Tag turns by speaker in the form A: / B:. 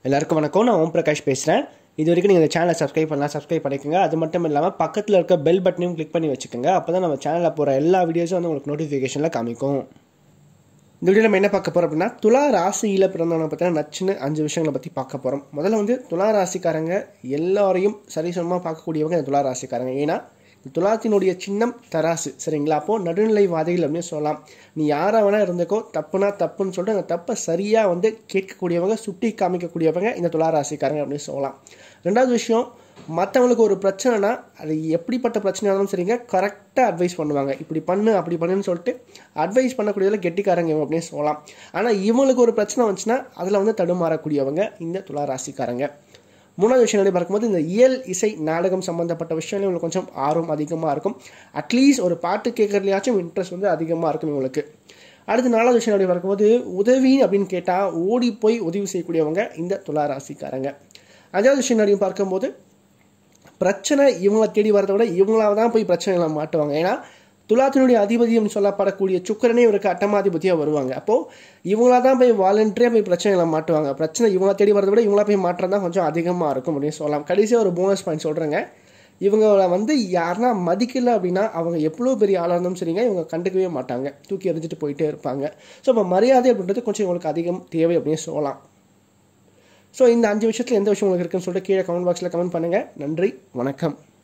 A: எல்லாருக்கும் வணக்கம் நான் ஓம் பிரகாஷ் பேசுகிறேன் இது வரைக்கும் நீங்கள் இந்த சேனலை சப்ஸ்கிரைப் பண்ணலாம் சப்ஸ்கிரைப் பண்ணிக்கோங்க அது மட்டும் இல்லாமல் பக்கத்தில் இருக்க பெல் பட்டனையும் கிளிக் பண்ணி வச்சுக்கோங்க அப்போ தான் நம்ம சேனலில் போகிற எல்லா வீடியோஸும் வந்து உங்களுக்கு நோட்டிஃபிகேஷனில் காமிக்கும் இந்த வீடியோ நம்ம என்ன பார்க்க போகிறோம் அப்படின்னா துலா ராசியில் பிறந்தவங்க பார்த்தீங்கன்னா நச்சுன்னு அஞ்சு விஷயங்களை பற்றி பார்க்க போகிறோம் முதல்ல வந்து துலா ராசிக்காரங்க எல்லாரையும் சரிசமமாக பார்க்கக்கூடியவங்க இந்த துலா ராசிக்காரங்க ஏன்னா இந்த துலாத்தினுடைய சின்னம் தராசு சரிங்களா அப்போது நடுநிலைவாதிகள் அப்படின்னு சொல்லலாம் நீ யாராக வேணால் இருந்துக்கோ தப்புனா தப்புன்னு சொல்லிட்டு அந்த தப்பை சரியாக வந்து கேட்கக்கூடியவங்க சுட்டி காமிக்கக்கூடியவங்க இந்த துலா ராசிக்காரங்க அப்படின்னு சொல்லலாம் ரெண்டாவது விஷயம் மற்றவங்களுக்கு ஒரு பிரச்சனைனா அது எப்படிப்பட்ட பிரச்சனையாக இருந்தாலும் சரிங்க கரெக்டாக அட்வைஸ் பண்ணுவாங்க இப்படி பண்ணு அப்படி பண்ணுன்னு சொல்லிட்டு அட்வைஸ் பண்ணக்கூடியதில் கெட்டிக்காரங்க இவங்க அப்படின்னு சொல்லலாம் ஆனால் இவங்களுக்கு ஒரு பிரச்சனை வந்துச்சுன்னா அதில் வந்து தடுமாறக்கூடியவங்க இந்த துலா ராசிக்காரங்க மூணாவது விஷயம் பார்க்கும்போது இந்த இயல் இசை நாடகம் சம்மந்தப்பட்ட விஷயங்கள் இவங்களுக்கு கொஞ்சம் ஆர்வம் அதிகமாக இருக்கும் அட்லீஸ்ட் ஒரு பாட்டு கேட்குறதுலையாச்சும் இன்ட்ரெஸ்ட் வந்து அதிகமாக இருக்கும் இவங்களுக்கு அடுத்து நாலாவது விஷயம் அப்படி பார்க்கும்போது உதவி அப்படின்னு கேட்டால் ஓடி போய் உதவி செய்யக்கூடியவங்க இந்த துலா ராசிக்காரங்க அஞ்சாவது விஷயம் அப்படின்னு பார்க்கும்போது பிரச்சனை இவங்களை தேடி வரதை விட இவங்களாக தான் போய் பிரச்சனைகளை மாட்டுவாங்க ஏன்னா துலாத்தினுடைய அதிபதியம் சொல்லப்படக்கூடிய சுக்கரனே இவருக்கு அட்டமாதிபதியாக வருவாங்க அப்போது இவங்களா தான் போய் வாலண்டரியாக போய் பிரச்சனைகளை மாட்டுவாங்க பிரச்சனை இவங்கள தேடி வரதை விட இவங்களா போய் மாற்றம் தான் கொஞ்சம் அதிகமாக இருக்கும் அப்படின்னு சொல்லலாம் கடைசியாக ஒரு போனஸ் பாயிண்ட் சொல்கிறேங்க இவங்களை வந்து யாருன்னா மதிக்கல அப்படின்னா அவங்க எவ்வளோ பெரிய ஆளாக இருந்தாலும் சரிங்க இவங்க கண்டுக்கவே மாட்டாங்க தூக்கி எறிஞ்சிட்டு போயிட்டே இருப்பாங்க ஸோ இப்போ மரியாதை அப்படின்றது கொஞ்சம் இவங்களுக்கு அதிகம் தேவை அப்படின்னு சொல்லலாம் ஸோ இந்த அஞ்சு விஷயத்தில் எந்த விஷயம் உங்களுக்கு இருக்குன்னு சொல்லிட்டு கீழே கமெண்ட் பாக்ஸில் கமெண்ட் பண்ணுங்கள் நன்றி வணக்கம்